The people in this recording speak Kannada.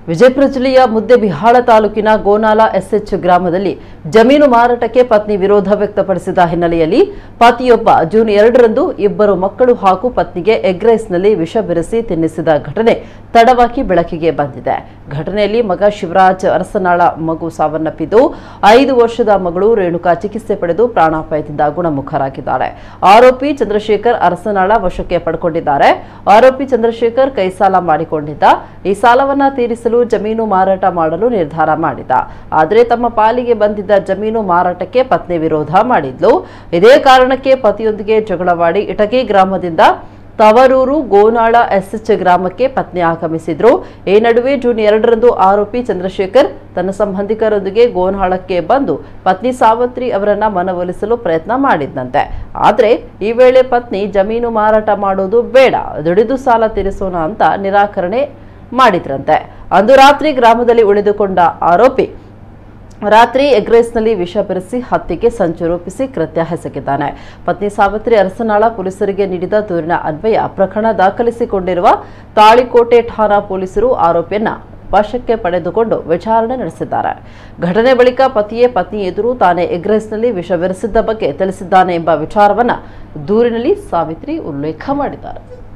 ವಿಜಯಪುರ ಜಿಲ್ಲೆಯ ಮುದ್ದೆಬಿಹಾಳ ತಾಲೂಕಿನ ಗೋನಾಲ ಎಸ್ಎಚ್ ಗ್ರಾಮದಲ್ಲಿ ಜಮೀನು ಮಾರಾಟಕ್ಕೆ ಪತ್ನಿ ವಿರೋಧ ವ್ಯಕ್ತಪಡಿಸಿದ ಹಿನ್ನೆಲೆಯಲ್ಲಿ ಪತಿಯೊಬ್ಬ ಜೂನ್ ಎರಡರಂದು ಇಬ್ಬರು ಮಕ್ಕಳು ಹಾಗೂ ಪತ್ನಿಗೆ ಎಗ್ ರೈಸ್ನಲ್ಲಿ ವಿಷ ಬೆರೆಸಿ ತಿನ್ನಿಸಿದ ಘಟನೆ ತಡವಾಗಿ ಬೆಳಕಿಗೆ ಬಂದಿದೆ ಘಟನೆಯಲ್ಲಿ ಮಗ ಶಿವರಾಜ್ ಅರಸನಾಳ ಮಗು ಸಾವನ್ನಪ್ಪಿದ್ದು ಐದು ವರ್ಷದ ಮಗಳು ರೇಣುಕಾ ಚಿಕಿತ್ಸೆ ಪಡೆದು ಪ್ರಾಣಾಪಾಯದಿಂದ ಗುಣಮುಖರಾಗಿದ್ದಾರೆ ಆರೋಪಿ ಚಂದ್ರಶೇಖರ್ ಅರಸನಾಳ ವಶಕ್ಕೆ ಪಡ್ಕೊಂಡಿದ್ದಾರೆ ಆರೋಪಿ ಚಂದ್ರಶೇಖರ್ ಕೈ ಸಾಲ ಮಾಡಿಕೊಂಡಿದ್ದ ಈ ಸಾಲವನ್ನ ತೀರಿಸಲು ಜಮೀನು ಮಾರಾಟ ಮಾಡಲು ನಿರ್ಧಾರ ಮಾಡಿದ ಆದರೆ ತಮ್ಮ ಪಾಲಿಗೆ ಬಂದಿದ್ದ ಜಮೀನು ಮಾರಾಟಕ್ಕೆ ಪತ್ನಿ ವಿರೋಧ ಮಾಡಿದ್ಲು ಇದೇ ಕಾರಣಕ್ಕೆ ಪತಿಯೊಂದಿಗೆ ಜಗಳವಾಡಿ ಇಟಗಿ ಗ್ರಾಮದಿಂದ ತವರೂರು ಗೋನಾಳ ಎಸ್ಎಚ್ ಗ್ರಾಮಕ್ಕೆ ಪತ್ನಿ ಆಗಮಿಸಿದ್ರು ಈ ನಡುವೆ ಜೂನ್ ಎರಡರಂದು ಆರೋಪಿ ಚಂದ್ರಶೇಖರ್ ತನ್ನ ಸಂಬಂಧಿಕರೊಂದಿಗೆ ಗೋನಾಳಕ್ಕೆ ಬಂದು ಪತ್ನಿ ಸಾವತ್ರಿ ಅವರನ್ನ ಮನವೊಲಿಸಲು ಪ್ರಯತ್ನ ಮಾಡಿದ್ದಂತೆ ಆದರೆ ಈ ವೇಳೆ ಪತ್ನಿ ಜಮೀನು ಮಾರಾಟ ಮಾಡೋದು ಬೇಡ ದುಡಿದು ಸಾಲ ತೀರಿಸೋಣ ಅಂತ ನಿರಾಕರಣೆ ಮಾಡಿದ್ರಂತೆ ಅಂದು ರಾತ್ರಿ ಗ್ರಾಮದಲ್ಲಿ ಉಳಿದುಕೊಂಡ ಆರೋಪಿ ರಾತ್ರಿ ಎಗ್ರೇಸ್ನಲ್ಲಿ ವಿಷ ಬೆರೆಸಿ ಹತ್ಯೆಗೆ ಸಂಚು ರೂಪಿಸಿ ಕೃತ್ಯ ಎಸಗಿದ್ದಾನೆ ಪತ್ನಿ ಸಾವಿತ್ರಿ ಅರಸನಾಳ ಪೊಲೀಸರಿಗೆ ನೀಡಿದ ದೂರಿನ ಅನ್ವಯ ಪ್ರಕರಣ ದಾಖಲಿಸಿಕೊಂಡಿರುವ ತಾಳಿಕೋಟೆ ಠಾಣಾ ಪೊಲೀಸರು ಆರೋಪಿಯನ್ನ ವಶಕ್ಕೆ ಪಡೆದುಕೊಂಡು ವಿಚಾರಣೆ ನಡೆಸಿದ್ದಾರೆ ಘಟನೆ ಬಳಿಕ ಪತಿಯೇ ಪತ್ನಿ ಎದುರು ತಾನೇ ಎಗ್ರೇಸ್ನಲ್ಲಿ ವಿಷ ಬೆರೆಸಿದ್ದ ಬಗ್ಗೆ ತಿಳಿಸಿದ್ದಾನೆ ಎಂಬ ವಿಚಾರವನ್ನ ದೂರಿನಲ್ಲಿ ಸಾವಿತ್ರಿ ಉಲ್ಲೇಖ ಮಾಡಿದ್ದಾರೆ